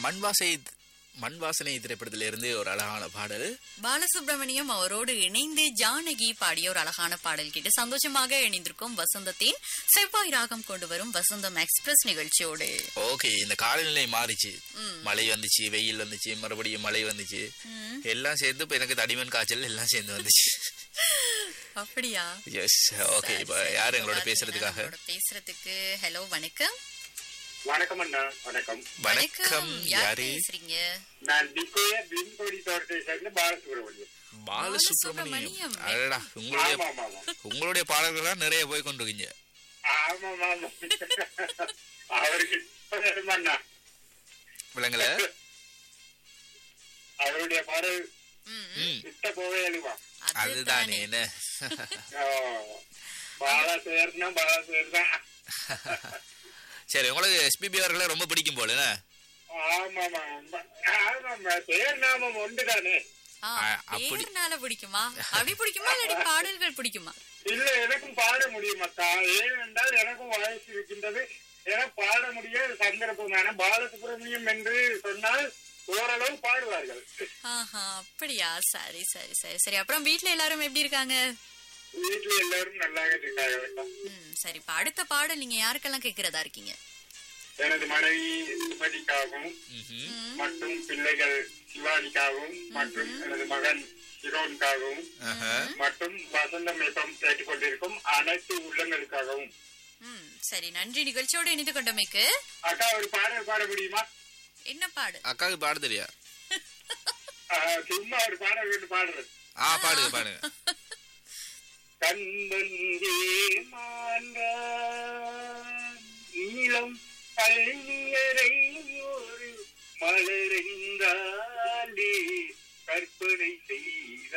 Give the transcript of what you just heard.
மண்வாசை மண் வாசனை திரைப்படத்தில இருந்து ஒரு அழகான பாடல் பாலசுப்ரமணியம் அவரோடு இணைந்து ஜானகி பாடிய ஒரு அழகான பாடல் கேட்டு சந்தோஷமாக இணைந்திருக்கும் வசந்தத்தின் செவ்வாய் ராகம் கொண்டு வரும் வசந்தம் எக்ஸ்பிரஸ் நிகழ்ச்சியோடு ஓகே இந்த காலநிலை மாறிச்சு மழை வந்துச்சு வெயில் வந்துச்சு மறுபடியும் மழை வந்துச்சு எல்லாம் சேர்ந்து இப்ப எனக்கு தடிமன் காய்ச்சல் எல்லாம் சேர்ந்து வந்துச்சு அப்படியா எஸ் ஓகே இப்ப யார் எங்களோட பேசுறதுக்காக நம்மளோட பேசுறதுக்கு ஹலோ வணக்கம் வணக்கம் அண்ணா வணக்கம் வணக்கம் யார் யாரு பேசுறீங்க நான் டிகோய பின்கோடி தோட்டத்தை சேர்ந்த பாலசுப்ரமணியம் பாலசுப்ரமணியம் பாலசுப்ரமணியம். அடடா உங்களுடைய ஆமா ஆமா ஆமா உங்களுடைய பாடல்கள்லாம் நிறைய போய் கொண்டிருக்கீங்க ஆமா ஆமா அவருக்கு இப்ப அண்ணா விலங்குல அவருடைய பாடல் ம், ம் கிட்ட போவே எழுவா அதுதானே என்ன பாலா சேர்னா பாலா சேர்னா சரி உங்களுக்கு எஸ்பிபி அவர்களை ரொம்ப பிடிக்கும் போல என்ன? ஆமா ஆமா ஆமா பேர் நாமம் ஒன்றுதானே ஆ, ஆ, அப்படி. பேர்னால பிடிக்குமா அப்படி பிடிக்குமா இல்லாட்டி பாடல்கள் பிடிக்குமா இல்ல எனக்கும் பாட முடியும் அக்கா ஏனென்றால் எனக்கும் வயசு இருக்கின்றது என பாட முடியாத சந்தர்ப்பம் தானே பாலசுப்ரமணியம் என்று சொன்னால் ஓரளவு பாடுவார்கள் ஆஹா அப்படியா சரி சரி சரி சரி அப்புறம் வீட்ல எல்லாரும் எப்படி இருக்காங்க வீட்டுல எல்லாரும் நல்லாக இருக்காங்க அக்கா. ம் சரி இப்ப அடுத்த பாடல் நீங்க யாருக்கெல்லாம் கேக்குறதா இருக்கீங்க எனது மனைவி சுமதிக்காகவும் ம்ஹும். மற்றும் பிள்ளைகள் சிவானிக்காகவும் மற்றும் எனது மகன் சிரோனுக்காகவும் ஆஹா. மற்றும் வசந்தம் மேப்பம் கேட்டுக்கொண்டிருக்கும் அனைத்து உள்ளங்களுக்காகவும் ம் சரி நன்றி நிகழ்ச்சியோடு இணைந்து கொண்டமைக்கு அக்கா ஒரு பாடல் பாட முடியுமா என்ன பாடு அக்காவுக்கு பாட தெரியா ஆஹ், சும்மா ஒரு பாடல் ரெண்டு பாடுறது ஆ பாடுங்க பாடுங்க கண்பங்கே மாண்டான் நீளம் பழனியரை ஒரு மலரெங்காலே கற்பனை செய்